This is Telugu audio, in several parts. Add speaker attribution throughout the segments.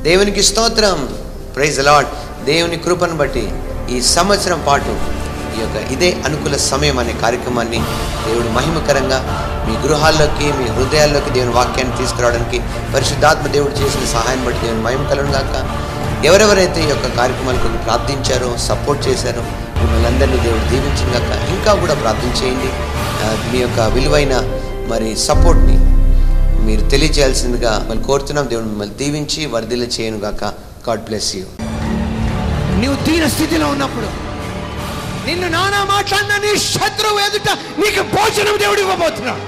Speaker 1: దేవునికి స్తోత్రం ప్రైజ్ లాడ్ దేవుని కృపను బట్టి ఈ సంవత్సరం పాటు ఈ యొక్క ఇదే అనుకూల సమయం అనే కార్యక్రమాన్ని దేవుడు మహిమకరంగా మీ గృహాల్లోకి మీ హృదయాల్లోకి దేవుని వాక్యాన్ని తీసుకురావడానికి పరిశుద్ధాత్మ దేవుడు చేసిన సహాయం బట్టి దేవుని మహిమ కలను గాక ఎవరెవరైతే ఈ యొక్క కార్యక్రమాలకు ప్రార్థించారో సపోర్ట్ చేశారో మిమ్మల్ని అందరినీ దేవుడు దీవించిన గాక ఇంకా కూడా ప్రార్థన చేయండి ఆ, మీ యొక్క విలువైన మరి సపోర్ట్ని మీరు తెలియజేయాల్సిందిగా మళ్ళీ కోరుతున్నాం దేవుడు మిమ్మల్ని దీవించి వర్ధిల్ల చేయను గాక గాడ్ బ్లెస్ యూ
Speaker 2: నీవు దీన స్థితిలో ఉన్నప్పుడు నిన్ను నానా మాట్లాడిన నీ శత్రువు ఎదుట నీకు భోజనం దేవుడు ఇవ్వబోతున్నాడు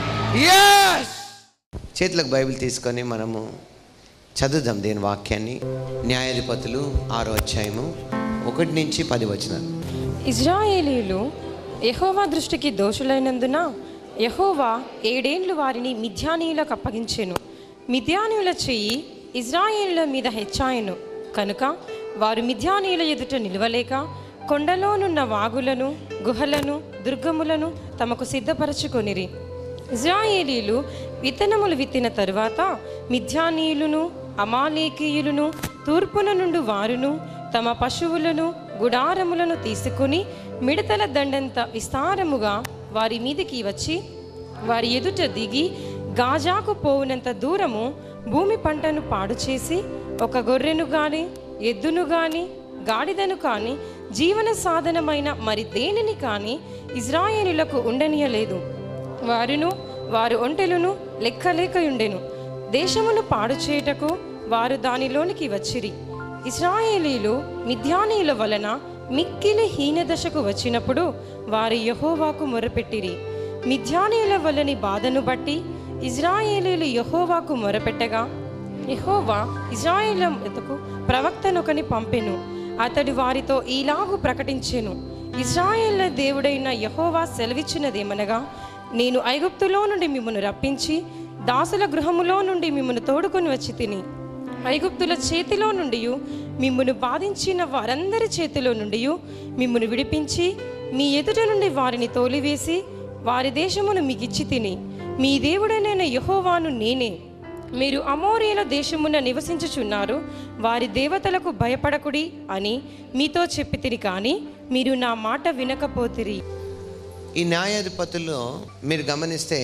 Speaker 2: ఎస్
Speaker 1: చేతులకు బైబిల్ తీసుకొని మనము చదువుదాం దేని వాక్యాన్ని న్యాయాధిపతులు ఆరో అధ్యాయము ఒకటి నుంచి పది వచనాలు
Speaker 3: ఇజ్రాయేలీలు యెహోవా దృష్టికి దోషులైనందున యెహోవా ఏడేండ్లు వారిని మిథ్యానీయులకు అప్పగించెను మిథ్యానీయుల చెయ్యి ఇజ్రాయేలుల మీద హెచ్చాయను కనుక వారు మిథ్యానీయుల ఎదుట నిలవలేక కొండలోనున్న వాగులను గుహలను దుర్గములను తమకు సిద్ధపరచుకొనిరి ఇజ్రాయేలీలు విత్తనములు విత్తిన తరువాత మిథ్యానీయులను అమాలేకీయులను తూర్పున నుండి వారును తమ పశువులను గుడారములను తీసుకుని మిడతల దండంత విస్తారముగా వారి మీదికి వచ్చి వారి ఎదుట దిగి గాజాకు పోవునంత దూరము భూమి పంటను పాడు చేసి ఒక గొర్రెను గాని ఎద్దును గాని గాడిదను కాని జీవన సాధనమైన మరి దేనిని కాని ఇజ్రాయేలులకు ఉండనీయలేదు వారును వారు ఒంటెలను లెక్కలేకయుండెను దేశమును పాడు చేయుటకు వారు దానిలోనికి వచ్చిరి ఇస్రాయేలీలు మిథ్యానీయుల వలన మిక్కిలి హీనదశకు వచ్చినప్పుడు వారు యహోవాకు మొరపెట్టిరి మిథ్యానీయుల వలని బాధను బట్టి ఇజ్రాయేలీలు యహోవాకు మొరపెట్టగా యెహోవా ఇజ్రాయేలుకు ప్రవక్తనొకని పంపెను అతడు వారితో ఈలాగు ప్రకటించెను ఇజ్రాయేళ్ల దేవుడైన యహోవా సెలవిచ్చినదేమనగా నేను ఐగుప్తులో నుండి మిమ్మను రప్పించి దాసుల గృహములో నుండి మిమ్మను తోడుకొని వచ్చి తిని ఐగుప్తుల చేతిలో నుండి మిమ్మును బాధించిన వారందరి చేతిలో నుండి మిమ్మును విడిపించి మీ ఎదుట నుండి వారిని తోలివేసి వారి దేశమును మీకిచ్చి తిని మీ దేవుడైన యహోవాను నేనే మీరు అమోరియల దేశమున నివసించుచున్నారు వారి దేవతలకు భయపడకుడి అని మీతో చెప్పి తిని కానీ మీరు నా మాట వినకపోతిరి
Speaker 1: ఈ న్యాయాధిపతుల్లో మీరు గమనిస్తే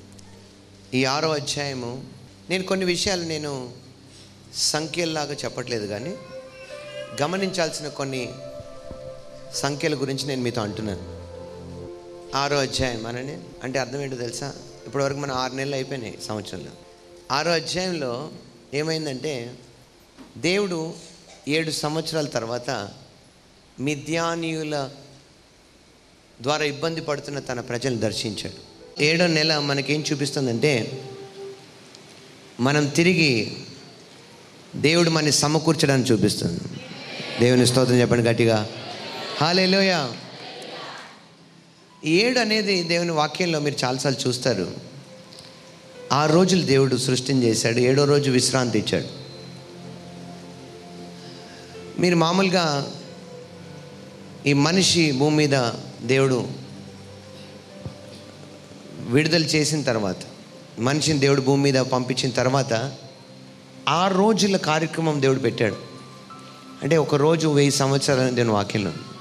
Speaker 1: ఈ ఆరో అధ్యాయము నేను కొన్ని విషయాలు నేను సంఖ్యల్లాగా చెప్పట్లేదు కానీ గమనించాల్సిన కొన్ని సంఖ్యల గురించి నేను మీతో అంటున్నాను ఆరో అధ్యాయం అనని అంటే అర్థం ఏంటో తెలుసా ఇప్పటివరకు మనం ఆరు నెలలు అయిపోయినాయి సంవత్సరంలో ఆరో అధ్యాయంలో ఏమైందంటే దేవుడు ఏడు సంవత్సరాల తర్వాత మిథ్యానీయుల ద్వారా ఇబ్బంది పడుతున్న తన ప్రజలను దర్శించాడు ఏడో నెల మనకేం చూపిస్తుందంటే మనం తిరిగి దేవుడు మనని సమకూర్చడానికి చూపిస్తుంది దేవుని స్తోత్రం చెప్పండి గట్టిగా హాలేలోయ ఏడు అనేది దేవుని వాక్యంలో మీరు చాలాసార్లు చూస్తారు ఆ రోజులు దేవుడు సృష్టిని చేశాడు ఏడో రోజు విశ్రాంతి ఇచ్చాడు మీరు మామూలుగా ఈ మనిషి భూమి మీద దేవుడు విడుదల చేసిన తర్వాత మనిషిని దేవుడు భూమి మీద పంపించిన తర్వాత ఆ రోజుల కార్యక్రమం దేవుడు పెట్టాడు అంటే ఒక రోజు వెయ్యి సంవత్సరాలు దేవుని వాక్యంలో ఉంది.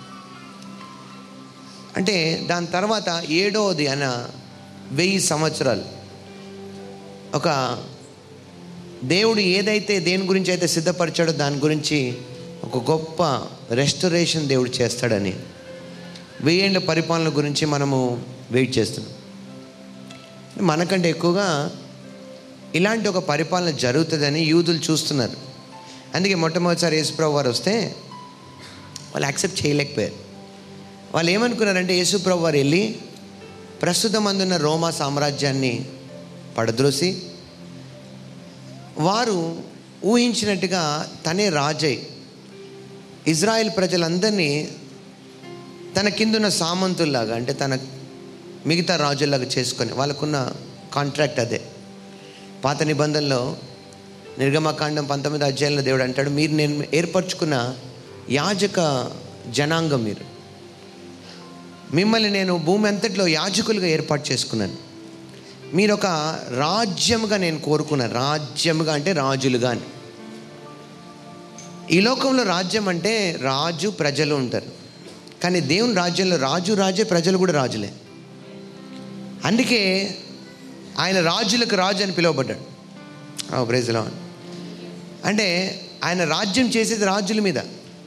Speaker 1: అంటే దాని తర్వాత ఏడవది అన్న వెయ్యి సంవత్సరాలు ఒక దేవుడు ఏదైతే దేని గురించి అయితే సిద్ధపరిచాడో దాని గురించి ఒక గొప్ప రెస్టరేషన్ దేవుడు చేస్తాడని వెయ్యేళ్ళ పరిపాలన గురించి మనము వెయిట్ చేస్తున్నాం మనకంటే ఎక్కువగా ఇలాంటి ఒక పరిపాలన జరుగుతుందని యూదులు చూస్తున్నారు అందుకే మొట్టమొదటిసారి యేసుప్రభు వారు వస్తే వాళ్ళు యాక్సెప్ట్ చేయలేకపోయారు వాళ్ళు ఏమనుకున్నారంటే యేసుప్రభు వారు వెళ్ళి ప్రస్తుతం అందున్న రోమా సామ్రాజ్యాన్ని పడద్రోసి వారు ఊహించినట్టుగా తనే రాజై ఇజ్రాయెల్ ప్రజలందరినీ తన కిందున్న సామంతుల్లాగా అంటే తన మిగతా రాజుల్లాగా చేసుకొని వాళ్ళకున్న కాంట్రాక్ట్ అదే పాత నిబంధనలో నిర్గమకాండం పంతొమ్మిది అధ్యాయంలో దేవుడు అంటాడు మీరు నేను ఏర్పరచుకున్న యాజక జనాంగం మీరు మిమ్మల్ని నేను భూమి అంతట్లో యాజకులుగా ఏర్పాటు చేసుకున్నాను మీరు ఒక రాజ్యముగా నేను కోరుకున్నాను రాజ్యముగా అంటే రాజులుగా అని ఈ లోకంలో రాజ్యం అంటే రాజు ప్రజలు ఉంటారు కానీ దేవుని రాజ్యంలో రాజు రాజే ప్రజలు కూడా రాజులే అందుకే ఆయన రాజులకు రాజు అని పిలువబడ్డాడు ప్రైజ్లో అంటే ఆయన రాజ్యం చేసేది రాజుల మీద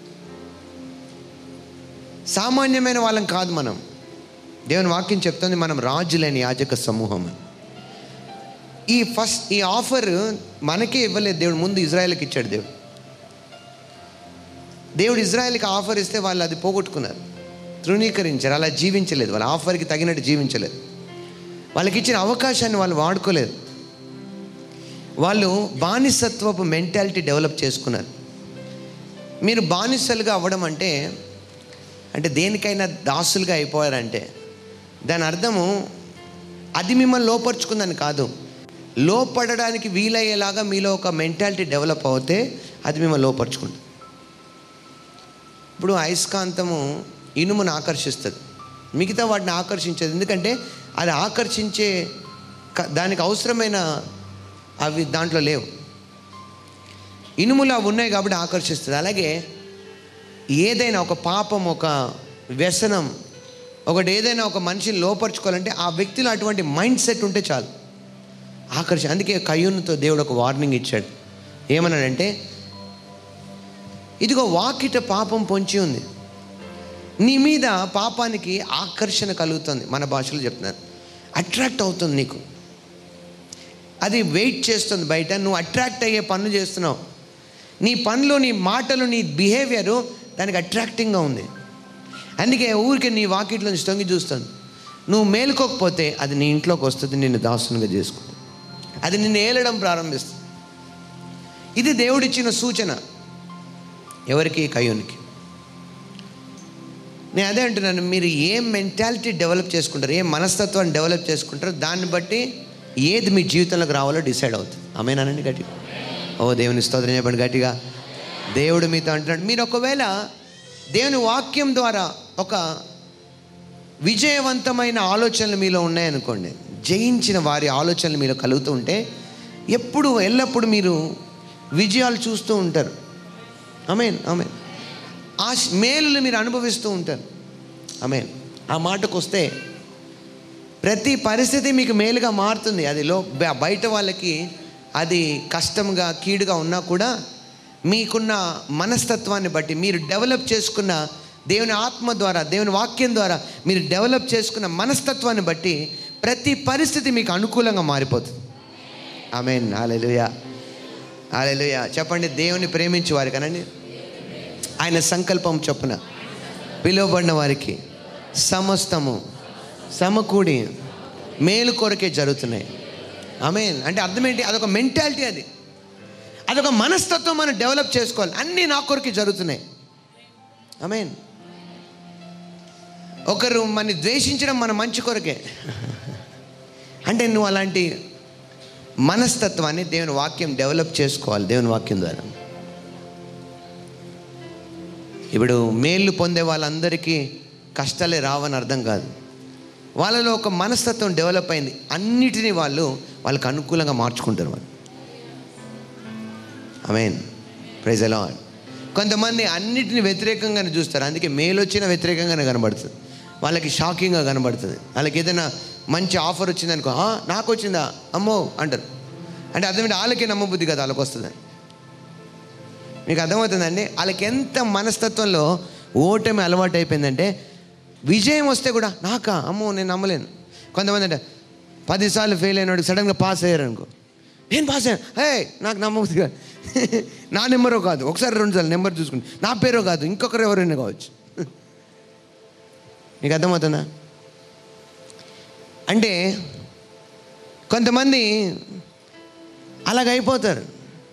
Speaker 1: సామాన్యమైన వాళ్ళం కాదు మనం దేవుని వాక్యం చెప్తుంది మనం రాజులేని యాజక సమూహం అని. ఈ ఫస్ట్ ఈ ఆఫర్ మనకే ఇవ్వలేదు దేవుడు ముందు ఇజ్రాయెల్కి ఇచ్చాడు దేవుడు దేవుడు ఇజ్రాయెల్కి ఆఫర్ ఇస్తే వాళ్ళు అది పోగొట్టుకున్నారు తృణీకరించారు అలా జీవించలేదు వాళ్ళ ఆఫర్కి తగినట్టు జీవించలేదు వాళ్ళకి ఇచ్చిన అవకాశాన్ని వాళ్ళు వాడుకోలేదు వాళ్ళు బానిసత్వపు మెంటాలిటీ డెవలప్ చేసుకున్నారు మీరు బానిసలుగా అవ్వడం అంటే అంటే దేనికైనా దాసులుగా అయిపోయారంటే దాని అర్థము అది మిమ్మల్ని లోపరుచుకుందని కాదు లోపడడానికి వీలయ్యేలాగా మీలో ఒక మెంటాలిటీ డెవలప్ అవుతే అది మిమ్మల్ని లోపరుచుకుంటుంది ఇప్పుడు అయస్కాంతము ఇనుమును ఆకర్షిస్తుంది మిగతా వాటిని ఆకర్షించదు ఎందుకంటే అది ఆకర్షించే క- దానికి అవసరమైన అవి దాంట్లో లేవు ఇనుములు అవి ఉన్నాయి కాబట్టి ఆకర్షిస్తుంది అలాగే ఏదైనా ఒక పాపం ఒక వ్యసనం ఒకటి ఏదైనా ఒక మనిషిని లోపరుచుకోవాలంటే ఆ వ్యక్తిలో అటువంటి మైండ్ సెట్ ఉంటే చాలు ఆకర్షణ అందుకే కయ్యూనుతో దేవుడు ఒక వార్నింగ్ ఇచ్చాడు ఏమన్నాడంటే ఇదిగో వాకిట పాపం పొంచి ఉంది నీ మీద పాపానికి ఆకర్షణ కలుగుతుంది మన భాషలో చెప్తున్నారు అట్రాక్ట్ అవుతుంది నీకు అది వెయిట్ చేస్తుంది బయట నువ్వు అట్రాక్ట్ అయ్యే పనులు చేస్తున్నావు నీ పనులు నీ మాటలు నీ బిహేవియరు దానికి అట్రాక్టింగ్గా ఉంది అందుకే ఊరికే నీ వాకిట్లో నుంచి తొంగి చూస్తుంది నువ్వు మేలుకోకపోతే అది నీ ఇంట్లోకి వస్తుంది నిన్ను దాసునిగా చేసుకుంటుంది అది నిన్ను ఏలడం ప్రారంభిస్తుంది ఇది దేవుడిచ్చిన సూచన ఎవరికి కయ్యూనికి నేను అదే అంటున్నాను మీరు ఏ మెంటాలిటీ డెవలప్ చేసుకుంటారు ఏ మనస్తత్వాన్ని డెవలప్ చేసుకుంటారో దాన్ని బట్టి ఏది మీ జీవితంలోకి రావాలో డిసైడ్ అవుతుంది ఆమెనానండి గట్టిగా ఓ దేవుని స్తోత్రం చెప్పండి గట్టిగా దేవుడు మీతో అంటున్నాడు మీరు ఒకవేళ దేవుని వాక్యం ద్వారా ఒక విజయవంతమైన ఆలోచనలు మీలో ఉన్నాయనుకోండి జయించిన వారి ఆలోచనలు మీలో కలుగుతూ ఉంటే ఎప్పుడు ఎల్లప్పుడూ మీరు విజయాలు చూస్తూ ఉంటారు అమేన్ అమేన్ ఆ శ్- మేలులు మీరు అనుభవిస్తూ ఉంటారు అమేన్ ఆ మాటకు వస్తే ప్రతి పరిస్థితి మీకు మేలుగా మారుతుంది అది లో బ- బయట వాళ్ళకి అది కష్టంగా కీడుగా ఉన్నా కూడా మీకున్న మనస్తత్వాన్ని బట్టి మీరు డెవలప్ చేసుకున్న దేవుని ఆత్మ ద్వారా దేవుని వాక్యం ద్వారా మీరు డెవలప్ చేసుకున్న మనస్తత్వాన్ని బట్టి ప్రతి పరిస్థితి మీకు అనుకూలంగా మారిపోతుంది ఆమెన్ హాలెలుయా హాలెలుయా చెప్పండి దేవుని ప్రేమించే వారు కనండి ఆయన సంకల్పం చొప్పున పిలువబడిన వారికి సమస్తము సమకూడి మేలు కొరకే జరుగుతున్నాయి ఆమెన్ అంటే అర్థం ఏంటి అదొక మెంటాలిటీ అది అదొక మనస్తత్వం మనం డెవలప్ చేసుకోవాలి అన్నీ నా కొరకే జరుగుతున్నాయి ఆమెన్ ఒకరు మన ద్వేషించడం మన మంచి కొరకే అంటే నువ్వు అలాంటి మనస్తత్వాన్ని దేవుని వాక్యం డెవలప్ చేసుకోవాలి దేవుని వాక్యం ద్వారా ఇప్పుడు మేళ్ళు పొందే వాళ్ళందరికీ కష్టాలే రావని అర్థం కాదు వాళ్ళలో ఒక మనస్తత్వం డెవలప్ అయింది అన్నిటినీ వాళ్ళు వాళ్ళకి అనుకూలంగా మార్చుకుంటారు వాళ్ళు అమేన్ ప్రైజ్ ఎలా కొంతమంది అన్నిటిని వ్యతిరేకంగానే చూస్తారు అందుకే మేలు వచ్చిన వ్యతిరేకంగానే కనబడుతుంది వాళ్ళకి షాకింగ్గా కనబడుతుంది వాళ్ళకి ఏదైనా మంచి ఆఫర్ వచ్చిందనుకో "ఆ, నాకు వచ్చిందా అమ్మో అంటారు అంటే అర్థమైంది వాళ్ళకే నమ్మబుద్ధి కదా వాళ్ళకి వస్తుంది మీకు అర్థమవుతుందండి వాళ్ళకి ఎంత మనస్తత్వంలో ఓటమి అలవాటు అయిపోయిందంటే విజయం వస్తే కూడా నాకా అమ్మో నేను నమ్మలేను కొంతమంది అంటే పదిసార్లు ఫెయిల్ అయినాడు సడన్గా పాస్ అయ్యారు అనుకో నేను పాస్ అయ్యాను హే నాకు నమ్మబుద్ధి కాదు నా నెంబరో కాదు ఒకసారి రెండు సార్లు నెంబర్ చూసుకుని నా పేరో కాదు ఇంకొకరు ఎవరైనా కావచ్చు మీకు అర్థమవుతుందా అంటే కొంతమంది అలాగైపోతారు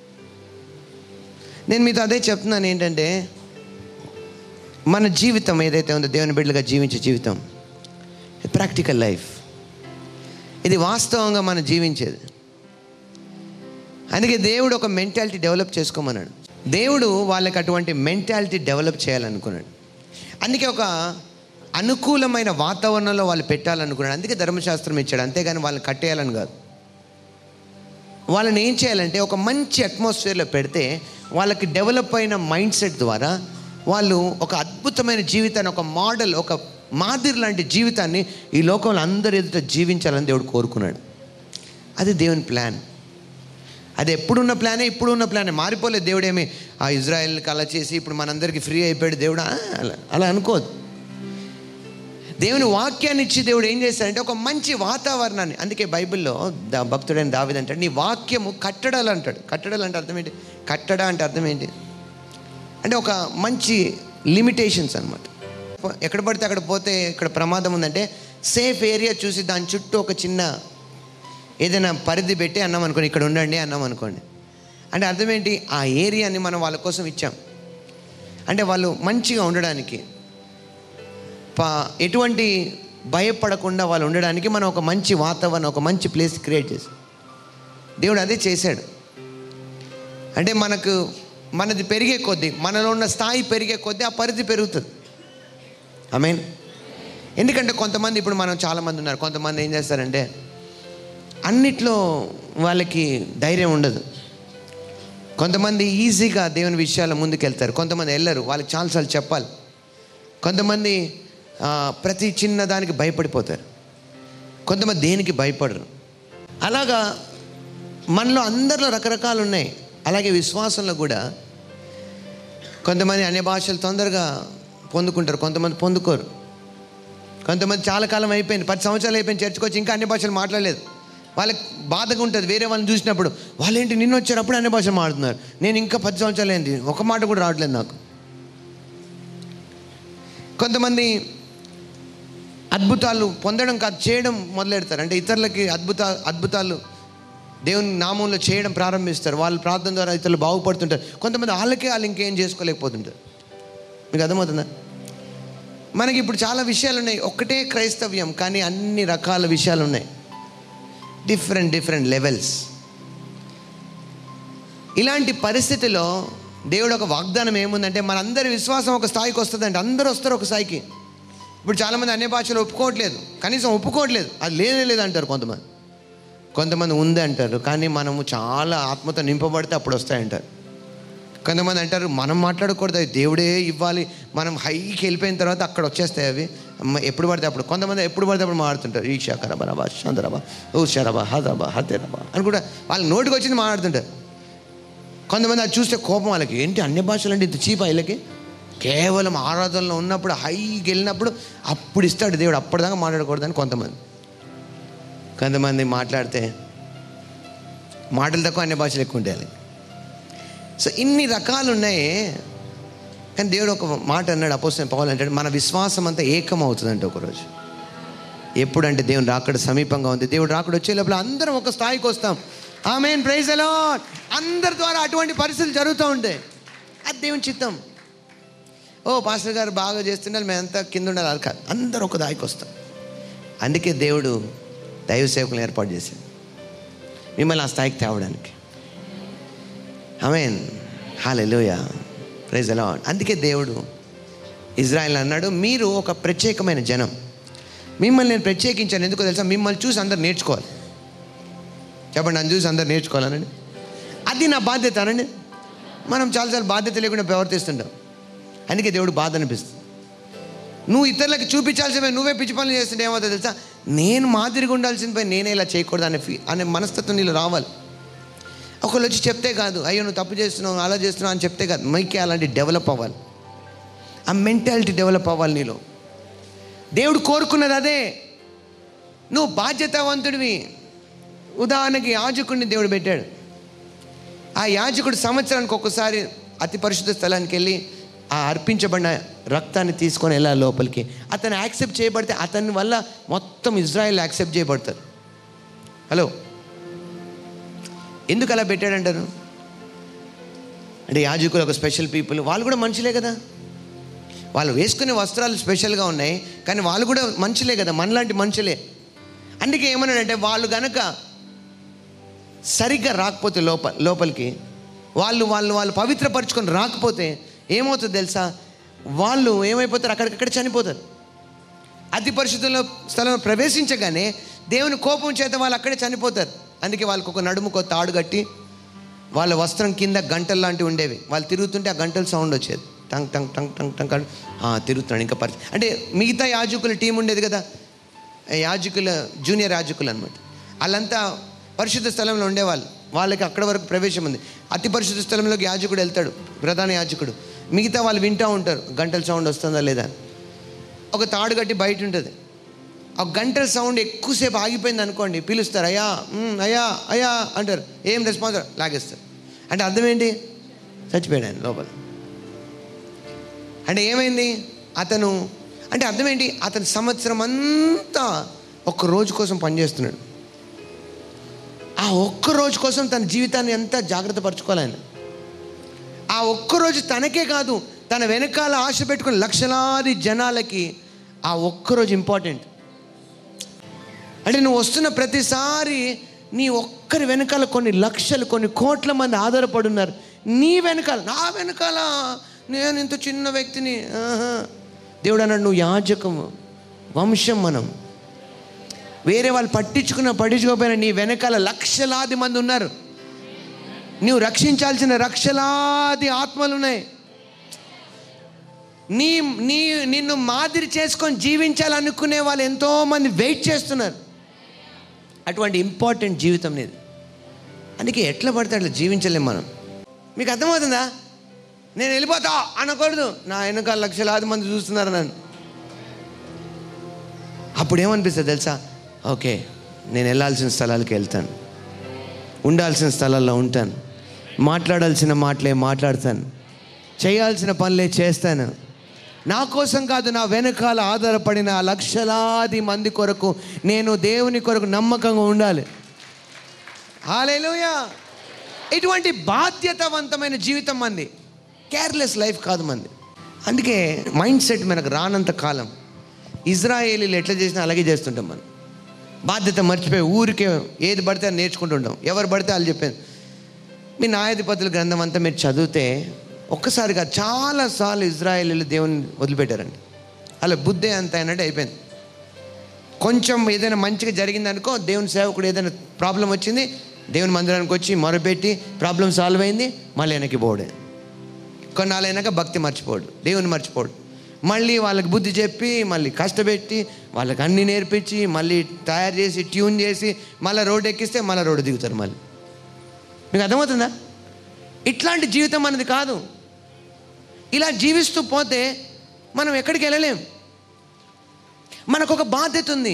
Speaker 1: నేను మీతో అదే చెప్తున్నాను ఏంటంటే మన జీవితం ఏదైతే ఉందో దేవుని బిడ్డలుగా జీవించే జీవితం ప్రాక్టికల్ లైఫ్ ఇది వాస్తవంగా మనం జీవించేది అందుకే దేవుడు ఒక మెంటాలిటీ డెవలప్ చేసుకోమన్నాడు దేవుడు వాళ్ళకి అటువంటి మెంటాలిటీ డెవలప్ చేయాలనుకున్నాడు అందుకే ఒక అనుకూలమైన వాతావరణంలో వాళ్ళు పెట్టాలనుకున్నాడు అందుకే ధర్మశాస్త్రం ఇచ్చాడు అంతేగాని వాళ్ళని కట్టేయాలని కాదు వాళ్ళని ఏం చేయాలంటే ఒక మంచి అట్మాస్ఫియర్లో పెడితే వాళ్ళకి డెవలప్ అయిన మైండ్ సెట్ ద్వారా వాళ్ళు ఒక అద్భుతమైన జీవితాన్ని ఒక మోడల్ ఒక మాదిరి లాంటి జీవితాన్ని ఈ లోకంలో అందరి ఎదుట జీవించాలని దేవుడు కోరుకున్నాడు అది దేవుని ప్లాన్ అది ఎప్పుడున్న ప్లానే ఇప్పుడు ఉన్న ప్లానే మారిపోలేదు దేవుడేమి ఆ ఇజ్రాయెల్కి అలా చేసి ఇప్పుడు మనందరికీ ఫ్రీ అయిపోయాడు దేవుడు ఆ, అలా అలా అనుకోదు దేవుని వాక్యాన్ని ఇచ్చి దేవుడు ఏం చేశాడంటే ఒక మంచి వాతావరణాన్ని అందుకే బైబిల్లో దా భక్తుడైన దావిది అంటాడు నీ వాక్యము కట్టడాలు అంటాడు కట్టడాలు అంటే అర్థం ఏంటి కట్టడ అంటే అర్థం ఏంటి అంటే ఒక మంచి లిమిటేషన్స్ అనమాట ఎక్కడ పడితే అక్కడ పోతే ఇక్కడ ప్రమాదం ఉందంటే సేఫ్ ఏరియా చూసి దాని చుట్టూ ఒక చిన్న ఏదైనా పరిధి పెట్టి అన్నాం అనుకోండి ఇక్కడ ఉండండి అన్నాం అనుకోండి అంటే అర్థం ఏంటి ఆ ఏరియాని మనం వాళ్ళ కోసం ఇచ్చాం అంటే వాళ్ళు మంచిగా ఉండడానికి పా ఎటువంటి భయపడకుండా వాళ్ళు ఉండడానికి మనం ఒక మంచి వాతావరణం ఒక మంచి ప్లేస్ క్రియేట్ చేసాం దేవుడు అదే చేశాడు అంటే మనకు మనది పెరిగే కొద్దీ మనలో ఉన్న స్థాయి పెరిగే కొద్దీ ఆ పరిధి పెరుగుతుంది ఐ మీన్ ఎందుకంటే కొంతమంది ఇప్పుడు మనం చాలామంది ఉన్నారు కొంతమంది ఏం చేస్తారంటే అన్నిట్లో వాళ్ళకి ధైర్యం ఉండదు కొంతమంది ఈజీగా దేవుని విషయాల ముందుకెళ్తారు కొంతమంది వెళ్ళరు వాళ్ళకి చాలాసార్లు చెప్పాలి కొంతమంది ఆ, ప్రతి చిన్న దానికి భయపడిపోతారు కొంతమంది దేనికి భయపడరు అలాగా మనలో అందరిలో రకరకాలు ఉన్నాయి అలాగే విశ్వాసంలో కూడా కొంతమంది అన్ని భాషలు తొందరగా పొందుకుంటారు కొంతమంది పొందుకోరు కొంతమంది చాలా కాలం అయిపోయింది పది సంవత్సరాలు అయిపోయింది చర్చకు వచ్చి ఇంకా అన్ని భాషలు మాట్లాడలేదు వాళ్ళకి బాధగా ఉంటుంది వేరే వాళ్ళని చూసినప్పుడు వాళ్ళేంటి నిన్న వచ్చారు అప్పుడు అన్ని భాషలు మాట్లాడుతున్నారు నేను ఇంకా పది సంవత్సరాలు అయింది ఒక మాట కూడా రావట్లేదు నాకు కొంతమంది అద్భుతాలు పొందడం కాదు చేయడం మొదలెడతారు అంటే ఇతరులకి అద్భుత అద్భుతాలు దేవుని నామంలో చేయడం ప్రారంభిస్తారు వాళ్ళు ప్రార్థన ద్వారా ఇతరులు బాగుపడుతుంటారు కొంతమంది వాళ్ళకే వాళ్ళు ఇంకేం చేసుకోలేకపోతుంటారు మీకు అర్థమవుతుందా మనకి ఇప్పుడు చాలా విషయాలు ఉన్నాయి ఒక్కటే క్రైస్తవ్యం కానీ అన్ని రకాల విషయాలు ఉన్నాయి డిఫరెంట్ డిఫరెంట్ లెవెల్స్ ఇలాంటి పరిస్థితిలో దేవుడు ఒక వాగ్దానం ఏముందంటే మనందరి విశ్వాసం ఒక స్థాయికి వస్తుందంటే అందరూ వస్తారు ఒక స్థాయికి ఇప్పుడు చాలామంది అన్ని భాషలు ఒప్పుకోవట్లేదు కనీసం ఒప్పుకోవట్లేదు అది లేనే లేదు అంటారు కొంతమంది కొంతమంది ఉంది అంటారు కానీ మనము చాలా ఆత్మతో నింపబడితే అప్పుడు వస్తాయంటారు కొంతమంది అంటారు మనం మాట్లాడకూడదు అవి దేవుడే ఇవ్వాలి మనం హైకి వెళ్ళిపోయిన తర్వాత అక్కడ వచ్చేస్తాయి అవి అమ్మ ఎప్పుడు పడితే అప్పుడు కొంతమంది ఎప్పుడు పడితే అప్పుడు మాట్లాడుతుంటారు ఈ షకరబరబా చంద్రబా ఓ శరబా హదబా హతేరబా అని కూడా వాళ్ళ నోటికి వచ్చింది మాట్లాడుతుంటారు కొంతమంది అది చూస్తే కోపం వాళ్ళకి ఏంటి అన్ని భాషలు అంటే ఇంత చీపా వీళ్ళకి కేవలం ఆరాధనలో ఉన్నప్పుడు హైకి వెళ్ళినప్పుడు అప్పుడు ఇస్తాడు దేవుడు అప్పటిదాకా మాట్లాడకూడదని కొంతమంది కొంతమంది మాట్లాడితే మాటలు తక్కువ అన్ని భాషలు ఎక్కువ ఉంటాయి వాళ్ళకి. సో ఇన్ని రకాలు ఉన్నాయి కానీ దేవుడు ఒక మాట అన్నాడు అపోసిన పౌలు అంటాడు మన విశ్వాసం అంతా ఏకం అవుతుందంట ఒకరోజు ఎప్పుడంటే దేవుని రాకడ సమీపంగా ఉంది దేవుడు రాకడ వచ్చే లోపల అందరం ఒక స్థాయికి వస్తాం ఆమెన్ ప్రైజ్ అలా అందరి ద్వారా అటువంటి పరిస్థితులు జరుగుతూ ఉంటాయి అది దేవుని చిత్తం ఓ పాస్టర్ గారు బాగా చేస్తుండాలి మేమంతా కింద ఉండాలి అది కాదు అందరూ ఒక దాయికి వస్తాం అందుకే దేవుడు దైవ సేవకులను ఏర్పాటు చేశాడు మిమ్మల్ని ఆ స్థాయికి తేవడానికి ఆమెన్ హాలెలుయ ప్రైజ్ ఎలా అందుకే దేవుడు ఇజ్రాయెల్ అన్నాడు మీరు ఒక ప్రత్యేకమైన జనం మిమ్మల్ని నేను ప్రత్యేకించాను ఎందుకో తెలుసా మిమ్మల్ని చూసి అందరు నేర్చుకోవాలి చెప్పండి నన్ను చూసి అందరు నేర్చుకోవాలనండి అది నా బాధ్యత అనండి మనం చాలాసార్లు బాధ్యత లేకుండా ప్రవర్తిస్తుంటాం అందుకే దేవుడు బాధ అనిపిస్తుంది నువ్వు ఇతరులకు చూపించాల్సిన నువ్వే పిచ్చి పనులు చేస్తుంటే ఏమవుతుందో తెలుసా నేను మాదిరిగా ఉండాల్సిన పని నేనే ఇలా చేయకూడదు అనే ఫీ అనే మనస్తత్వం నీళ్ళు రావాలి ఒకళ్ళు వచ్చి చెప్తే కాదు అయ్యో నువ్వు తప్పు చేస్తున్నావు అలా చేస్తున్నావు అని చెప్తే కాదు మైకే అలాంటి డెవలప్ అవ్వాలి ఆ మెంటాలిటీ డెవలప్ అవ్వాలి నీలో దేవుడు కోరుకున్నది అదే నువ్వు బాధ్యతావంతుడివి ఉదాహరణకి యాజకుడిని దేవుడు పెట్టాడు ఆ యాజకుడు సంవత్సరానికి ఒక్కసారి అతి పరిశుద్ధ స్థలానికి వెళ్ళి ఆ అర్పించబడిన రక్తాన్ని తీసుకొని వెళ్ళాలి లోపలికి అతను యాక్సెప్ట్ చేయబడితే అతని వల్ల మొత్తం ఇజ్రాయెల్ యాక్సెప్ట్ చేయబడతారు హలో ఎందుకు అలా పెట్టాడంటారు అంటే యాజకులు ఒక స్పెషల్ పీపుల్ వాళ్ళు కూడా మనుషులే కదా వాళ్ళు వేసుకునే వస్త్రాలు స్పెషల్గా ఉన్నాయి కానీ వాళ్ళు కూడా మనుషులే కదా మనలాంటి మనుషులే అందుకే ఏమన్నాడంటే వాళ్ళు గనక సరిగ్గా రాకపోతే లోప లోపలికి వాళ్ళు వాళ్ళు వాళ్ళు పవిత్రపరచుకొని రాకపోతే ఏమవుతుంది తెలుసా వాళ్ళు ఏమైపోతారు అక్కడికక్కడ చనిపోతారు అతి పరిశుద్ధంలో స్థలంలో ప్రవేశించగానే దేవుని కోపం చేత వాళ్ళు అక్కడే చనిపోతారు అందుకే వాళ్ళకి ఒక నడుముకు ఒక తాడు కట్టి వాళ్ళ వస్త్రం కింద గంటలు లాంటివి ఉండేవి వాళ్ళు తిరుగుతుంటే ఆ గంటల సౌండ్ వచ్చేది టంగ్ టంగ్ టంగ్ టంగ్ టంగ్ అని ఆ, తిరుగుతున్నాడు ఇంకా పరిచయం అంటే మిగతా యాజకుల టీం ఉండేది కదా యాజకుల జూనియర్ యాజకులు అనమాట వాళ్ళంతా పరిశుద్ధ స్థలంలో ఉండేవాళ్ళు వాళ్ళకి అక్కడ వరకు ప్రవేశం ఉంది అతి పరిశుద్ధ స్థలంలోకి యాజకుడు వెళ్తాడు ప్రధాన యాజకుడు మిగతా వాళ్ళు వింటూ ఉంటారు గంటల సౌండ్ వస్తుందా లేదా అని. ఒక తాడు కట్టి బయట ఉంటుంది ఆ గంటల సౌండ్ ఎక్కువసేపు ఆగిపోయింది అనుకోండి పిలుస్తారు అయ్యా ఉమ్, అయ్యా అయ్యా అంటారు ఏం రెస్పాన్స్ లాగేస్తారు అంటే అర్థం ఏంటి చచ్చిపోయాడు ఆయన లోపల అంటే ఏమైంది అతను అంటే అర్థం ఏంటి అతని సంవత్సరం అంతా ఒక్క రోజు కోసం పనిచేస్తున్నాడు ఆ ఒక్క రోజు కోసం తన జీవితాన్ని అంతా జాగ్రత్త పరచుకోవాలి ఆయన ఆ ఒక్క రోజు తనకే కాదు తన వెనకాల ఆశ పెట్టుకున్న లక్షలాది జనాలకి ఆ ఒక్క రోజు ఇంపార్టెంట్ అంటే నువ్వు వస్తున్న ప్రతిసారి నీ ఒక్కరి వెనకాల కొన్ని లక్షలు కొన్ని కోట్ల మంది ఆధారపడి ఉన్నారు నీ వెనకాల నా వెనకాల నేను ఇంత చిన్న వ్యక్తిని ఆహా. దేవుడు అన్నాడు నువ్వు యాజకము వంశం మనం వేరే వాళ్ళు పట్టించుకున్న పట్టించుకోకపోయినా నీ వెనకాల లక్షలాది మంది ఉన్నారు నువ్వు రక్షించాల్సిన లక్షలాది ఆత్మలు ఉన్నాయి నీ నీ నిన్ను మాదిరి చేసుకొని జీవించాలనుకునే వాళ్ళు ఎంతోమంది వెయిట్ చేస్తున్నారు అటువంటి ఇంపార్టెంట్ జీవితం నీది అందుకే ఎట్లా పడితే అట్లా జీవించలేం మనం మీకు అర్థమవుతుందా నేను వెళ్ళిపోతా అనకూడదు నా వెనకాల లక్షలాది మంది చూస్తున్నారు నన్ను అప్పుడు ఏమనిపిస్తుంది తెలుసా ఓకే నేను వెళ్ళాల్సిన స్థలాలకు వెళ్తాను ఉండాల్సిన స్థలాల్లో ఉంటాను మాట్లాడాల్సిన మాటలే మాట్లాడతాను చేయాల్సిన పనులే చేస్తాను నా కోసం కాదు నా వెనకాల ఆధారపడిన ఆ లక్షలాది మంది కొరకు నేను దేవుని కొరకు నమ్మకంగా ఉండాలి హాలేలుయా ఇటువంటి బాధ్యతవంతమైన జీవితం మంది కేర్లెస్ లైఫ్ కాదు మంది అందుకే మైండ్ సెట్ మనకు రానంత కాలం ఇజ్రాయేలీలు ఎట్లా చేసినా అలాగే చేస్తుంటాం మనం బాధ్యత మర్చిపోయి ఊరికే ఏది పడితే అది నేర్చుకుంటుంటాం ఎవరు పడితే వాళ్ళు చెప్పాను మీ న్యాయాధిపతుల గ్రంథం అంతా మీరు చదివితే ఒక్కసారిగా చాలాసార్లు ఇజ్రాయేలీలు దేవుని వదిలిపెట్టారండి అలా బుద్ధే అంత అయినట్టు అయిపోయింది కొంచెం ఏదైనా మంచిగా జరిగింది అనుకో దేవుని సేవకుడు ఏదైనా ప్రాబ్లం వచ్చింది దేవుని మందిరానికి వచ్చి మొరపెట్టి ప్రాబ్లం సాల్వ్ అయింది మళ్ళీ వెనక్కి పోడే కొన్నాళ్ళు అయినాక భక్తి మర్చిపోడు దేవుని మర్చిపోడు మళ్ళీ వాళ్ళకి బుద్ధి చెప్పి మళ్ళీ కష్టపెట్టి వాళ్ళకి అన్ని నేర్పించి మళ్ళీ తయారు చేసి ట్యూన్ చేసి మళ్ళీ రోడ్డు ఎక్కిస్తే మళ్ళీ రోడ్డు దిగుతారు మళ్ళీ మీకు అర్థమవుతుందా ఇట్లాంటి జీవితం మనది కాదు ఇలా జీవిస్తూ పోతే మనం ఎక్కడికి వెళ్ళలేం మనకు ఒక బాధ్యత ఉంది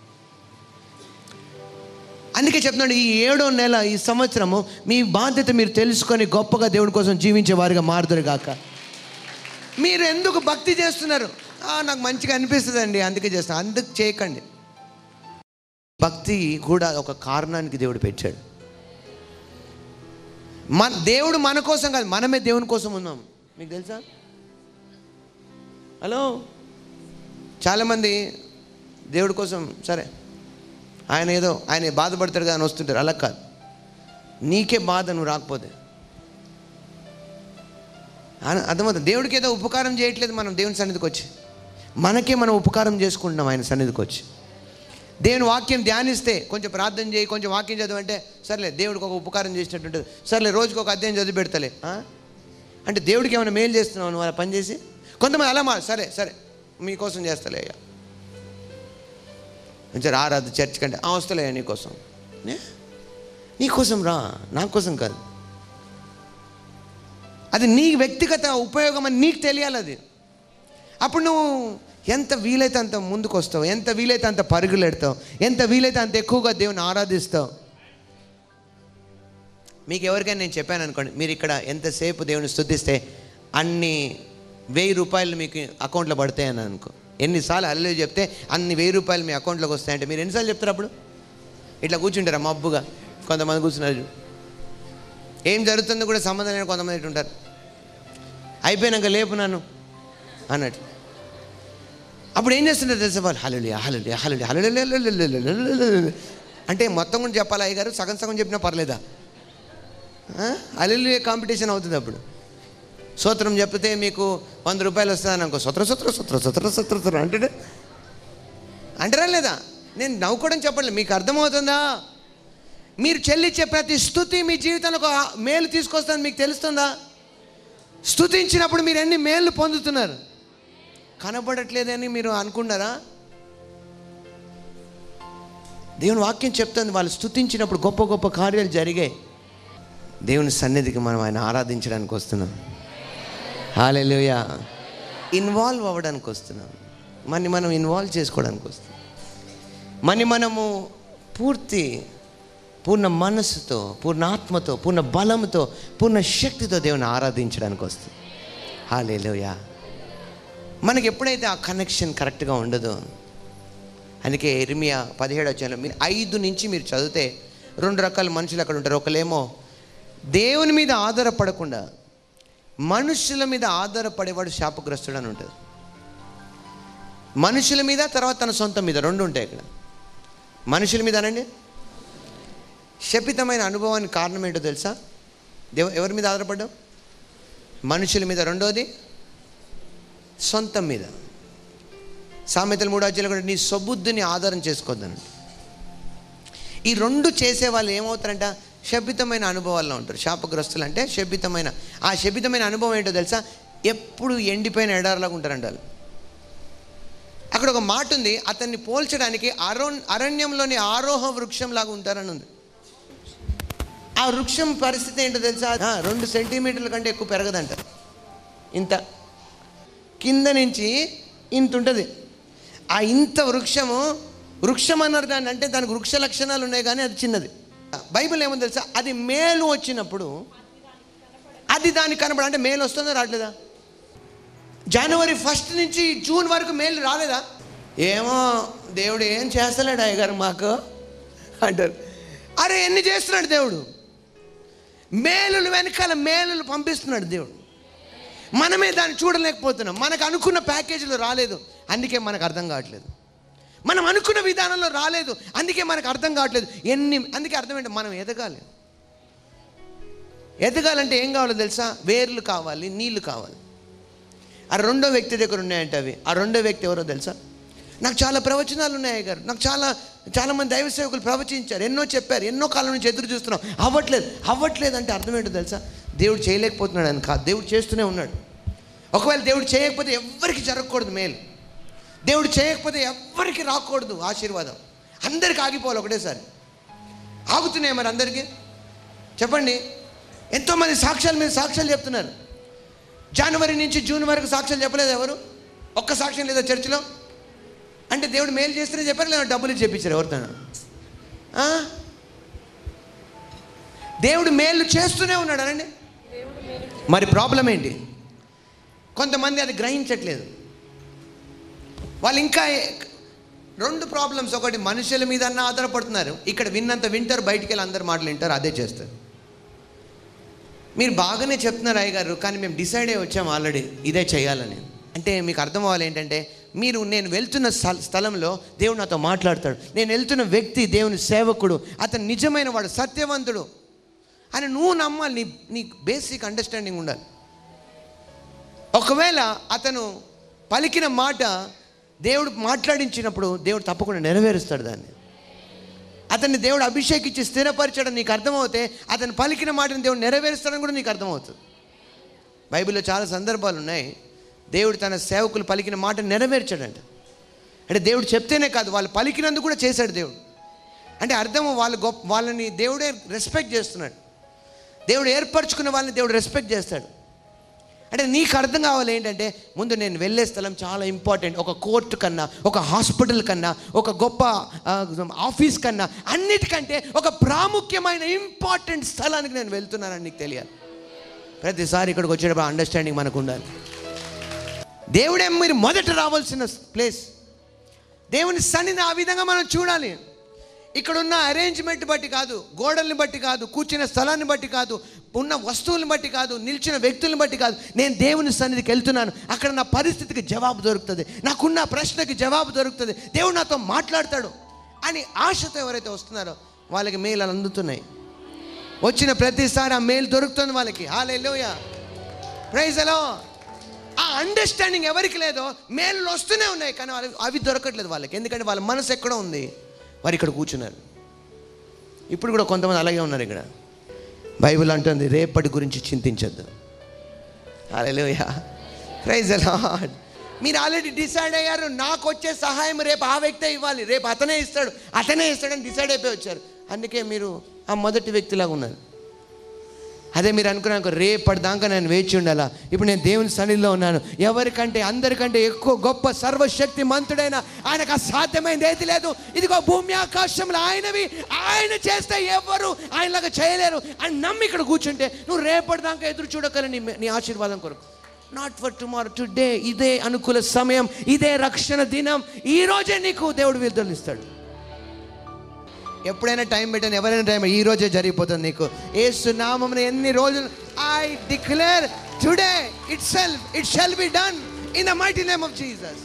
Speaker 1: అందుకే చెప్తున్నాడు ఈ ఏడో నెల ఈ సంవత్సరము మీ బాధ్యత మీరు తెలుసుకొని గొప్పగా దేవుడి కోసం జీవించే వారిగా మారుతారు గాక మీరు ఎందుకు భక్తి చేస్తున్నారు "ఆ, నాకు మంచిగా అనిపిస్తుందండి అందుకే చేస్తాను అందుకు చేయకండి భక్తి కూడా ఒక కారణానికి దేవుడు పెట్టాడు మన దేవుడు మన కోసం కాదు మనమే దేవుని కోసం ఉన్నాం మీకు తెలుసా హలో చాలామంది దేవుడి కోసం సరే ఆయన ఏదో ఆయన బాధపడతాడు కదా అని వస్తుంటారు అలా కాదు నీకే బాధ నువ్వు రాకపోతే అన- అర్థమవుతుంది దేవుడికి ఏదో ఉపకారం చేయట్లేదు మనం దేవుని సన్నిధికి వచ్చి మనకే మనం ఉపకారం చేసుకుంటున్నాం ఆయన సన్నిధికి వచ్చి దేవుని వాక్యం ధ్యానిస్తే కొంచెం ప్రార్థన చేయి కొంచెం వాక్యం చదవంటే సర్లే దేవుడికి ఒక ఉపకారం చేసినట్టు ఉంటుంది సర్లే రోజుకి ఒక అధ్యాయం చదివి పెడతలే ఆ? అంటే దేవుడికి ఏమైనా మేలు చేస్తున్నావు నువ్వు అలా పని చేసి కొంతమంది అలా మా సరే సరే మీకోసం చేస్తలే అయ్యా మంచిగా రారాదు చర్చ్ కంటే "ఆ, వస్తలే నీకోసం నే? నీకోసం రా నా కోసం కాదు అది నీ వ్యక్తిగత ఉపయోగం అని నీకు తెలియాలి అది అప్పుడు నువ్వు ఎంత వీలైతే అంత ముందుకు వస్తావు ఎంత వీలైతే అంత పరుగులు ఎడతావు ఎంత వీలైతే అంత ఎక్కువగా దేవుని ఆరాధిస్తావు మీకు ఎవరికైనా నేను చెప్పాను అనుకోండి మీరు ఇక్కడ ఎంతసేపు దేవుని స్తుతిస్తే అన్ని వెయ్యి రూపాయలు మీకు అకౌంట్లో పడతాయని అనుకో ఎన్నిసార్లు అల్లే చెప్తే అన్ని వెయ్యి రూపాయలు మీ అకౌంట్లోకి వస్తాయంటే మీరు ఎన్నిసార్లు చెప్తారు అప్పుడు ఇట్లా కూర్చుంటారా మబ్బుగా కొంతమంది కూర్చున్నారు చూడు. ఏం జరుగుతుందో కూడా సంబంధం లేని కొంతమంది ఇటు ఉంటారు అయిపోయినాక లేపు నన్ను అన్నట్టు అప్పుడు ఏం చేస్తుంటారు తెలుసా వాళ్ళు హలులి హలులి హలులి హలులి అంటే మొత్తం కూడా చెప్పాలి అయ్య గారు సగం సగం చెప్పినా పర్లేదా అల్లు కాంపిటీషన్ అవుతుంది అప్పుడు సూత్రం చెప్తే మీకు వంద రూపాయలు వస్తుందని అనుకో సూత్ర సూత్ర సూత్ర సూత్ర సూత్ర సూత్ర అంటే అంటారా లేదా నేను నవ్వుకోవడం చెప్పండి మీకు అర్థమవుతుందా మీరు చెల్లించే ప్రతి స్థుతి మీ జీవితంలో ఒక మేలు తీసుకొస్తుందని మీకు తెలుస్తుందా స్థుతించినప్పుడు మీరు ఎన్ని మేలు పొందుతున్నారు కనబడట్లేదని మీరు అనుకున్నారా దేవుని వాక్యం చెప్తుంది వాళ్ళు స్థుతించినప్పుడు గొప్ప గొప్ప కార్యాలు జరిగాయి దేవుని సన్నిధికి మనం ఆయన ఆరాధించడానికి వస్తున్నాం హాలెలుయా ఇన్వాల్వ్ అవ్వడానికి వస్తున్నాం మన్ని మనం ఇన్వాల్వ్ చేసుకోవడానికి వస్తున్నాం మని మనము పూర్తి పూర్ణ మనస్సుతో పూర్ణ ఆత్మతో పూర్ణ బలంతో పూర్ణ శక్తితో దేవుని ఆరాధించడానికి వస్తుంది హాలేలుయా మనకి ఎప్పుడైతే ఆ కనెక్షన్ కరెక్ట్గా ఉండదో అందుకే ఎరిమియా పదిహేడు వచ్చాను మీరు ఐదు నుంచి మీరు చదివితే రెండు రకాల మనుషులు అక్కడ ఉంటారు ఒకలేమో దేవుని మీద ఆధారపడకుండా మనుషుల మీద ఆధారపడేవాడు శాపగ్రస్తుడు అని ఉంటుంది మనుషుల మీద తర్వాత తన సొంతం మీద రెండు ఉంటాయి ఇక్కడ మనుషుల మీద అనండి శపితమైన అనుభవానికి కారణం ఏంటో తెలుసా దేవ ఎవరి మీద ఆధారపడ్డావు మనుషుల మీద రెండోది సొంతం మీద సామెతలు మూడో అధ్యాయులు కూడా నీ సొబుద్ధిని ఆధారం చేసుకోవద్దనండి ఈ రెండు చేసే వాళ్ళు ఏమవుతారంట శపితమైన అనుభవాల్లో ఉంటారు శాపగ్రస్తులు అంటే శపితమైన ఆ శపితమైన అనుభవం ఏంటో తెలుసా ఎప్పుడు ఎండిపోయిన ఎడారిలాగా ఉంటారంట వాళ్ళు అక్కడ ఒక మాట ఉంది అతన్ని పోల్చడానికి అరో అరణ్యంలోని ఆరోహ వృక్షం లాగా ఉంటారని ఉంది ఆ వృక్షం పరిస్థితి ఏంటో తెలుసా ఆ, రెండు సెంటీమీటర్ల కంటే ఎక్కువ పెరగదంట ఇంత కింద నుంచి ఇంత ఉంటుంది ఆ ఇంత వృక్షము వృక్షం అన్నారు దాన్ని అంటే దానికి వృక్ష లక్షణాలు ఉన్నాయి కానీ అది చిన్నది బైబిల్ ఏమో తెలుసా అది మేలు వచ్చినప్పుడు అది దానికి కనబడ అంటే మేలు వస్తుందో రావట్లేదా జనవరి ఫస్ట్ నుంచి జూన్ వరకు మేలు రాలేదా ఏమో దేవుడు ఏం చేస్తలేడు అయ్యగారు మాకు అంటారు అరే ఎన్ని చేస్తున్నాడు దేవుడు మేలులు వెనకాల మేలులు పంపిస్తున్నాడు దేవుడు మనమే దాన్ని చూడలేకపోతున్నాం మనకు అనుకున్న ప్యాకేజీలో రాలేదు అందుకే మనకు అర్థం కావట్లేదు మనం అనుకున్న విధానంలో రాలేదు అందుకే మనకు అర్థం కావట్లేదు ఎన్ని అందుకే అర్థం ఏంటి మనం ఎదగాలి ఎదగాలంటే ఏం కావాలో తెలుసా వేర్లు కావాలి నీళ్లు కావాలి ఆ రెండో వ్యక్తి దగ్గర ఉన్నాయంటే అవి ఆ రెండో వ్యక్తి ఎవరో తెలుసా నాకు చాలా ప్రవచనాలు ఉన్నాయి గారు నాకు చాలా చాలామంది దైవ సేవకులు ప్రవచించారు ఎన్నో చెప్పారు ఎన్నో కాలం నుంచి ఎదురు చూస్తున్నాం అవ్వట్లేదు అవ్వట్లేదు అంటే అర్థం ఏంటో తెలుసా దేవుడు చేయలేకపోతున్నాడు అని కాదు దేవుడు చేస్తూనే ఉన్నాడు ఒకవేళ దేవుడు చేయకపోతే ఎవ్వరికి జరగకూడదు మేలు దేవుడు చేయకపోతే ఎవ్వరికి రాకూడదు ఆశీర్వాదం అందరికి ఆగిపోవాలి ఒకటేసారి ఆగుతున్నాయి మరి అందరికీ చెప్పండి ఎంతోమంది సాక్ష్యాల మీద సాక్ష్యాలు చెప్తున్నారు జనవరి నుంచి జూన్ వరకు సాక్ష్యాలు చెప్పలేదు ఎవరు ఒక్క సాక్ష్యం లేదా చర్చిలో అంటే దేవుడు మేలు చేస్తేనే చెప్పారు లేదా డబ్బులు ఇచ్చి చెప్పించారు ఎవరితో దేవుడు మేలు చేస్తూనే ఉన్నాడు అనండి మరి ప్రాబ్లం ఏంటి కొంతమంది అది గ్రహించట్లేదు వాళ్ళు ఇంకా ఏ- రెండు ప్రాబ్లమ్స్ ఒకటి మనుషుల మీద అన్న ఆధారపడుతున్నారు ఇక్కడ విన్నంత వింటారు బయటికి వెళ్ళి అందరు మాటలు వింటారు అదే చేస్తారు మీరు బాగానే చెప్తున్నారు అయ్యగారు కానీ మేము డిసైడ్ అయ్యి వచ్చాము ఆల్రెడీ ఇదే చేయాలని అంటే మీకు అర్థం అవ్వాలి ఏంటంటే మీరు నేను వెళ్తున్న స్థల- స్థలంలో దేవుడు నాతో మాట్లాడతాడు నేను వెళ్తున్న వ్యక్తి దేవుని సేవకుడు అతను నిజమైన వాడు సత్యవంతుడు అని నువ్వు నమ్మాలి నీ నీ బేసిక్ అండర్స్టాండింగ్ ఉండాలి ఒకవేళ అతను పలికిన మాట దేవుడు మాట్లాడించినప్పుడు దేవుడు తప్పకుండా నెరవేరుస్తాడు దాన్ని అతన్ని దేవుడు అభిషేకించి స్థిరపరచడం నీకు అర్థమవుతే అతను పలికిన మాటను దేవుడు నెరవేరుస్తాడని కూడా నీకు అర్థమవుతుంది బైబిల్లో చాలా సందర్భాలు ఉన్నాయి దేవుడు తన సేవకులు పలికిన మాట నెరవేర్చాడంట అంటే దేవుడు చెప్తేనే కాదు వాళ్ళు పలికినందుకు కూడా చేశాడు దేవుడు అంటే అర్థము వాళ్ళు గొప్ప వాళ్ళని దేవుడే రెస్పెక్ట్ చేస్తున్నాడు దేవుడు ఏర్పరచుకున్న వాళ్ళని దేవుడు రెస్పెక్ట్ చేస్తాడు అంటే నీకు అర్థం కావాలి ఏంటంటే ముందు నేను వెళ్ళే స్థలం చాలా ఇంపార్టెంట్ ఒక కోర్టు కన్నా ఒక హాస్పిటల్ కన్నా ఒక గొప్ప ఆ, ఆఫీస్ కన్నా అన్నిటికంటే ఒక ప్రాముఖ్యమైన ఇంపార్టెంట్ స్థలానికి నేను వెళ్తున్నానని నీకు తెలియాలి ప్రతిసారి ఇక్కడికి వచ్చేటప్పుడు అండర్స్టాండింగ్ మనకు ఉండాలి దేవుడే మీరు మొదట రావాల్సిన ప్లేస్ దేవుని సన్నిధిని ఆ విధంగా మనం చూడాలి ఇక్కడ ఉన్న అరేంజ్మెంట్ బట్టి కాదు గోడల్ని బట్టి కాదు కూర్చున్న స్థలాన్ని బట్టి కాదు ఉన్న వస్తువులను బట్టి కాదు నిల్చిన వ్యక్తులను బట్టి కాదు నేను దేవుని సన్నిధికి వెళ్తున్నాను అక్కడ నా పరిస్థితికి జవాబు దొరుకుతుంది నాకున్న ప్రశ్నకి జవాబు దొరుకుతుంది దేవుడు నాతో మాట్లాడతాడు అని ఆశతో ఎవరైతే వస్తున్నారో వాళ్ళకి మేలు అందుతున్నాయి వచ్చిన ప్రతిసారి ఆ మేలు దొరుకుతుంది వాళ్ళకి హాలెలూయ ప్రైజ్ అలో ఆ అండర్స్టాండింగ్ ఎవరికి లేదో మేలు వస్తూనే ఉన్నాయి కానీ వాళ్ళకి అవి దొరకట్లేదు వాళ్ళకి ఎందుకంటే వాళ్ళ మనసు ఎక్కడో ఉంది వారు ఇక్కడ కూర్చున్నారు ఇప్పుడు కూడా కొంతమంది అలాగే ఉన్నారు ఇక్కడ బైబిల్ అంటుంది రేపటి గురించి చింతించద్దు అలెలుయా ప్రైజ్ లార్డ్ మీరు ఆల్రెడీ డిసైడ్ అయ్యారు నాకు వచ్చే సహాయం రేపు ఆ వ్యక్తే ఇవ్వాలి రేపు అతనే ఇస్తాడు అతనే ఇస్తాడని డిసైడ్ అయిపోయి వచ్చారు అందుకే మీరు ఆ మొదటి వ్యక్తిలాగా ఉన్నారు అదే మీరు అనుకున్నాక రేపటి దాకా నేను వేచి ఉండాలా ఇప్పుడు నేను దేవుని సన్నిధిలో ఉన్నాను ఎవరికంటే అందరికంటే ఎక్కువ గొప్ప సర్వశక్తి మంతుడైన ఆయనకు అసాధ్యమైనది ఏది లేదు ఇదిగో భూమి ఆకాశంలో ఆయనవి ఆయన చేస్తే ఎవరు ఆయనలాగా చేయలేరు అని నమ్మి ఇక్కడ కూర్చుంటే నువ్వు రేపటి దాకా ఎదురు చూడగల నీ నీ ఆశీర్వాదం కొరకు నాట్ ఫర్ టుమారో టుడే ఇదే అనుకూల సమయం ఇదే రక్షణ దినం ఈ రోజే నీకు దేవుడు విడుదల ఇస్తాడు ఎప్పుడైనా టైం పెట్టాను ఎవరైనా టైం ఈ రోజే జరిగిపోతుంది నీకు ఏసు నామం ఎన్ని రోజులు I declare today itself it shall be done in the mighty name of Jesus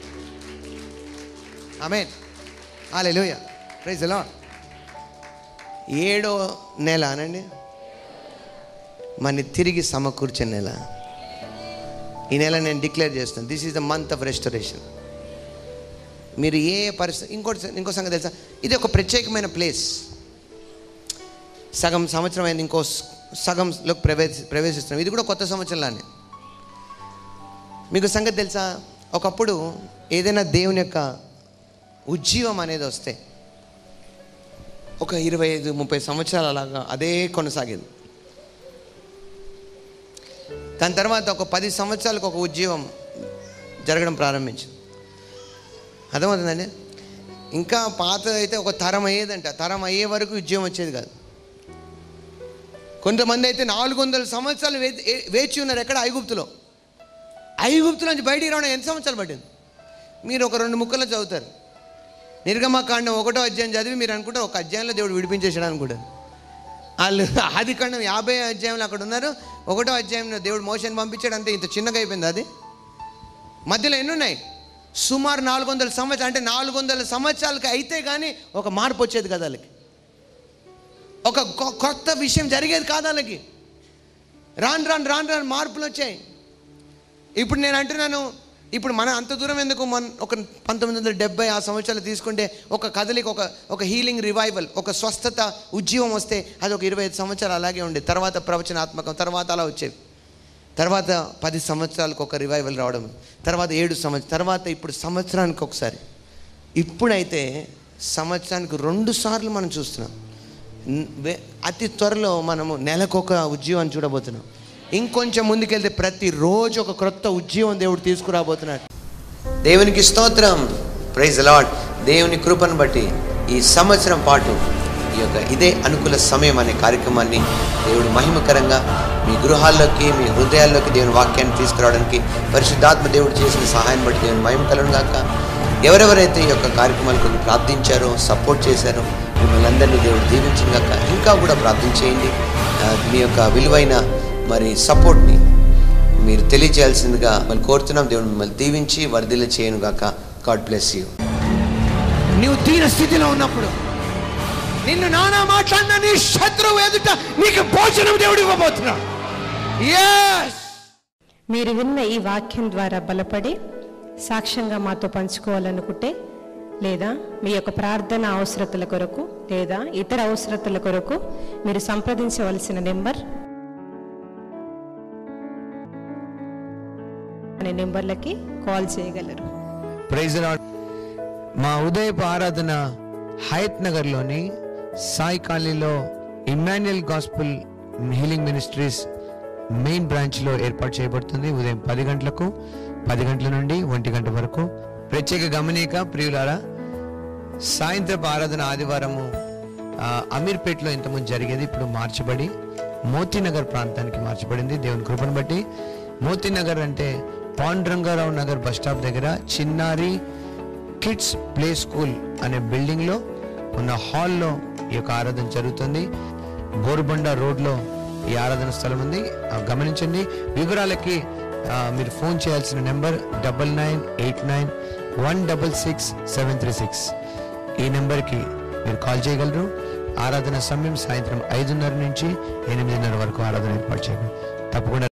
Speaker 1: amen hallelujah praise Lord ఏడో నెల అనండి మన తిరిగి సమకూర్చే నెల ఈ నెల నేను డిక్లేర్ చేస్తాను this is the month of restoration మీరు ఏ పరిస్థితి ఇంకోటి ఇంకో సంగతి తెలుసా ఇది ఒక ప్రత్యేకమైన ప్లేస్ సగం సంవత్సరం అయింది ఇంకో స- సగంలోకి ప్రవేశ ప్రవేశిస్తున్నాం ఇది కూడా కొత్త సంవత్సరంలానే మీకు సంగతి తెలుసా ఒకప్పుడు ఏదైనా దేవుని యొక్క ఉజ్జీవం అనేది వస్తే ఒక ఇరవై ఐదు ముప్పై సంవత్సరాలు అలాగా అదే కొనసాగేది దాని తర్వాత ఒక పది సంవత్సరాలకు ఒక ఉద్యోగం జరగడం ప్రారంభించింది అర్థమవుతుందండి ఇంకా పాత అయితే ఒక తరం అయ్యేదంట తరం అయ్యే వరకు ఉద్యోగం వచ్చేది కాదు కొంతమంది అయితే నాలుగు వందల సంవత్సరాలు వే ఏ- వేచి ఉన్నారు ఎక్కడ ఐగుప్తులో ఐగుప్తు నుంచి బయటికి రావడం ఎన్ని సంవత్సరాలు పట్టింది మీరు ఒక రెండు ముక్కల్లో చదువుతారు నిర్గమకాండం ఒకటో అధ్యాయం చదివి మీరు అనుకుంటారు ఒక అధ్యాయంలో దేవుడు విడిపించేసాడు అనుకుంటారు వాళ్ళు ఆది కాండం యాభై అధ్యాయంలో అక్కడ ఉన్నారు ఒకటో అధ్యాయంలో దేవుడు మోషన్ పంపించాడు అంతే ఇంత చిన్నగా అయిపోయింది అది మధ్యలో ఎన్ని ఉన్నాయి సుమారు నాలుగు వందల సంవత్సరాలు అంటే నాలుగు వందల సంవత్సరాలకి అయితే కానీ ఒక మార్పు వచ్చేది కదా వాళ్ళకి ఒక కొ- కొత్త విషయం జరిగేది కాదు వాళ్ళకి రాను రాను రాను రాను మార్పులు వచ్చాయి ఇప్పుడు నేను అంటున్నాను ఇప్పుడు మన అంత దూరం ఎందుకు మన ఒక పంతొమ్మిది వందల డెబ్బై ఆ సంవత్సరాలు తీసుకుంటే ఒక కదలిక ఒక ఒక హీలింగ్ రివైవల్ ఒక స్వస్థత ఉజ్జీవం వస్తే అది ఒక ఇరవై ఐదు సంవత్సరాలు అలాగే ఉండేది తర్వాత ప్రవచనాత్మకం తర్వాత అలా వచ్చేవి తర్వాత పది సంవత్సరాలకు ఒక రివైవల్ రావడం తర్వాత ఏడు సంవత్సరం తర్వాత ఇప్పుడు సంవత్సరానికి ఒకసారి ఇప్పుడైతే సంవత్సరానికి రెండు సార్లు మనం చూస్తున్నాం న్- వే- అతి త్వరలో మనము నెలకొక ఉద్యోగం చూడబోతున్నాం ఇంకొంచెం ముందుకెళ్తే ప్రతిరోజు ఒక క్రొత్త ఉద్యోగం దేవుడు తీసుకురాబోతున్నాడు దేవునికి స్తోత్రం ప్రైజ్ లాడ్ దేవుని కృపను బట్టి ఈ సంవత్సరం పాటు ఈ యొక్క ఇదే అనుకూల సమయం అనే కార్యక్రమాన్ని దేవుడు మహిమకరంగా మీ గృహాల్లోకి మీ హృదయాల్లోకి దేవుని వాక్యాన్ని తీసుకురావడానికి పరిశుద్ధాత్మ దేవుడు చేసిన సహాయం బట్టి దేవుని మహిమ కలను గాక ఎవరెవరైతే ఈ యొక్క కార్యక్రమాలకు ప్రార్థించారో సపోర్ట్ చేశారో మిమ్మల్ని అందరినీ దేవుడు దీవించిన గాక ఇంకా కూడా ప్రార్థన చేయండి ఆ, మీ యొక్క విలువైన మరి సపోర్ట్ని మీరు తెలియజేయాల్సిందిగా మళ్ళీ కోరుతున్నాం దేవుడు మిమ్మల్ని దీవించి వర్ధిల్ల చేయను గాక గాడ్ బ్లెస్ యూ
Speaker 2: నీవు దీన స్థితిలో ఉన్నప్పుడు నిన్ను నానా మాట్లాడిన నీ శత్రువు ఎదుట నీకు భోజనం దేవుడు ఇవ్వబోతున్నాడు ఎస్
Speaker 3: మీరు విన్న ఈ వాక్యం ద్వారా బలపడి సాక్ష్యంగా మాతో పంచుకోవాలనుకుంటే లేదా మీ యొక్క ప్రార్థన అవసరతల కొరకు లేదా ఇతర అవసరతల కొరకు మీరు సంప్రదించవలసిన నెంబర్ అనే నెంబర్లకి కాల్ చేయగలరు
Speaker 2: ప్రైజ్ లార్డ్ మా ఉదయపు ఆరాధన హయత్ నగర్లోని సాయి కాలనీలో Emmanuel gospel healing ministries main బ్రాంచ్లో ఏర్పాటు చేయబడుతుంది ఉదయం పది గంటలకు పది గంటల నుండి ఒంటి గంట వరకు ప్రత్యేక గమనిక ప్రియులారా సాయంత్రపు ఆరాధన ఆదివారము ఆ, అమీర్పేట్లో ఇంతకుముందు జరిగేది ఇప్పుడు మార్చబడి మోతీనగర్ ప్రాంతానికి మార్చబడింది దేవుని కృపను బట్టి మోతీనగర్ అంటే పాండురంగారావు నగర్ బస్ స్టాప్ దగ్గర చిన్నారి కిడ్స్ ప్లే స్కూల్ అనే బిల్డింగ్లో ఉన్న హాల్లో ఈ యొక్క ఆరాధన జరుగుతుంది బోరుబండ రోడ్లో ఈ ఆరాధన స్థలం ఉంది ఆ, గమనించండి వివరాలకి ఆ, మీరు ఫోన్ చేయాల్సిన number double nine eight nine one double six seven three six ఈ నెంబర్కి మీరు కాల్ చేయగలరు ఆరాధన సమయం సాయంత్రం ఐదున్నర నుంచి ఎనిమిదిన్నర వరకు ఆరాధన ఏర్పాటు చేయగలరు తప్పకుండా